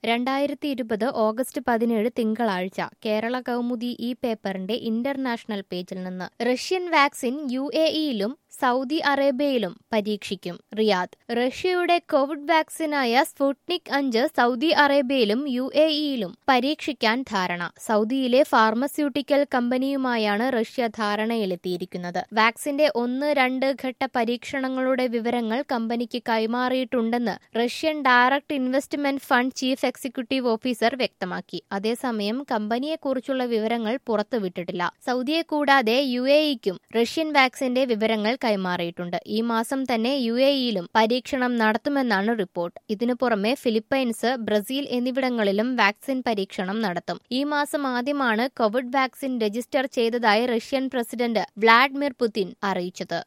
രണ്ടായിരത്തി ഇരുപത് ഓഗസ്റ്റ് പതിനേഴ് തിങ്കളാഴ്ച കേരള കൗമുദി ഈ പേപ്പറിന്റെ ഇന്റർനാഷണൽ പേജിൽ നിന്ന് റഷ്യൻ വാക്സിൻ യു എ ഇയിലും സൗദി അറേബ്യയിലും പരീക്ഷിക്കും റിയാദ് റഷ്യയുടെ കോവിഡ് വാക്സിനായ സ്പുട്നിക് അഞ്ച് സൗദി അറേബ്യയിലും യു എ ഇയിലും പരീക്ഷിക്കാൻ ധാരണ സൗദിയിലെ ഫാർമസ്യൂട്ടിക്കൽ കമ്പനിയുമായാണ് റഷ്യ ധാരണയിലെത്തിയിരിക്കുന്നത് വാക്സിന്റെ ഒന്ന് രണ്ട് ഘട്ട പരീക്ഷണങ്ങളുടെ വിവരങ്ങൾ കമ്പനിക്ക് കൈമാറിയിട്ടുണ്ടെന്ന് Russian direct investment fund chief executive officer വ്യക്തമാക്കി അതേസമയം കമ്പനിയെക്കുറിച്ചുള്ള വിവരങ്ങൾ പുറത്തുവിട്ടിട്ടില്ല സൗദിയെ കൂടാതെ യു എ ഇക്കും റഷ്യൻ വാക്സിന്റെ വിവരങ്ങൾ കൈമാറിയിട്ടുണ്ട് ഈ മാസം തന്നെ യു എ ഇയിലും പരീക്ഷണം നടത്തുമെന്നാണ് റിപ്പോർട്ട് ഇതിനു പുറമെ ഫിലിപ്പൈൻസ് ബ്രസീൽ എന്നിവിടങ്ങളിലും വാക്സിൻ പരീക്ഷണം നടത്തും ഈ മാസം ആദ്യമാണ് കോവിഡ് വാക്സിൻ രജിസ്റ്റർ ചെയ്തതായി റഷ്യൻ പ്രസിഡന്റ് വ്ളാഡിമിർ പുതിൻ അറിയിച്ചത്